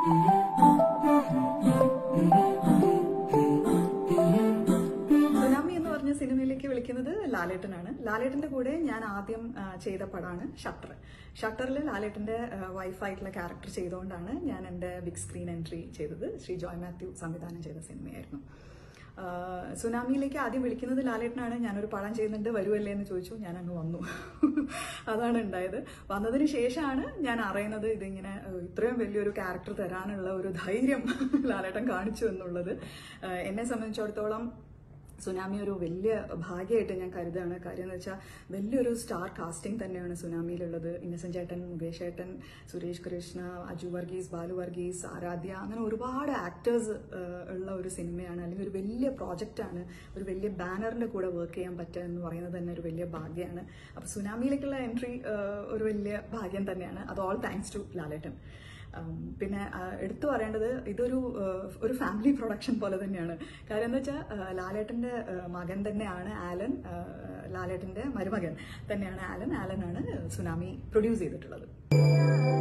tsunami എന്ന് പറഞ്ഞ സിനിമയിലേക്ക് വിളിക്കുന്നത് ലാലേട്ടനാണ് ലാലേട്ടന്റെ കൂടെ ഞാൻ ആദ്യം ആ, ചെയ്ത പടമാണ് ഷട്ടർ ഷട്ടറിൽ ലാലേട്ടന്റെ വൈഫായിട്ടുള്ള ക്യാരക്ടർ ചെയ്തുകൊണ്ടാണ് ഞാൻ എൻ്റെ ബിഗ് സ്ക്രീൻ എൻട്രി ചെയ്തത് ശ്രീ ജോയ് മാത്യു സംവിധാനം ചെയ്ത സിനിമയായിരുന്നു ആ, സുനാമിയിലേക്ക് ആദ്യം വിളിക്കുന്നത് ലാലേട്ടനാണ് ഞാനൊരു പടം ചെയ്യുന്നുണ്ട് വരുമല്ലേ എന്ന് ചോദിച്ചു ഞാൻ അങ്ങ് വന്നു അതാണ് ഉണ്ടായത് വന്നതിന് ശേഷമാണ് ഞാൻ അറിയുന്നത് ഇതിങ്ങനെ ഏഹ്, ഇത്രയും വലിയൊരു ക്യാരക്ടർ തരാനുള്ള ഒരു ധൈര്യം ലാലേട്ടൻ കാണിച്ചു എന്നുള്ളത് ഏഹ്, എന്നെ സംബന്ധിച്ചിടത്തോളം സുനാമി ഒരു വലിയ ഭാഗ്യമായിട്ട് ഞാൻ കരുതാണ് കാര്യം എന്ന് വെച്ചാൽ വലിയൊരു സ്റ്റാർ കാസ്റ്റിംഗ് തന്നെയാണ് സുനാമിയിലുള്ളത് ഇന്നസെന്റ് ചേട്ടൻ മുകേഷ് ചേട്ടൻ സുരേഷ് കൃഷ്ണ അജു വർഗീസ് ബാലു വർഗീസ് ആരാധ്യ അങ്ങനെ ഒരുപാട് ആക്ടേഴ്സ് ഉള്ള ഒരു സിനിമയാണ് അല്ലെങ്കിൽ ഒരു വലിയ പ്രോജക്റ്റാണ് ഒരു വലിയ ബാനറിന്റെ കൂടെ വർക്ക് ചെയ്യാൻ പറ്റുക എന്ന് പറയുന്നത് തന്നെ ഒരു വലിയ ഭാഗ്യമാണ് അപ്പോൾ സുനാമിയിലേക്കുള്ള എൻട്രി ഒരു വലിയ ഭാഗ്യം തന്നെയാണ് അത് ഓൾ താങ്ക്സ് ടു ലാലേട്ടൻ ഉം, പിന്നെ ആ, എടുത്തു പറയേണ്ടത് ഇതൊരു ആ, ഒരു ഫാമിലി പ്രൊഡക്ഷൻ പോലെ തന്നെയാണ് കാര്യം എന്താ വെച്ചാൽ ലാലേട്ടന്റെ ആ, മകൻ തന്നെയാണ് ആലൻ ആ, ലാലേട്ടന്റെ മരുമകൻ തന്നെയാണ് ആലൻ ആലനാണ് സുനാമി പ്രൊഡ്യൂസ് ചെയ്തിട്ടുള്ളത്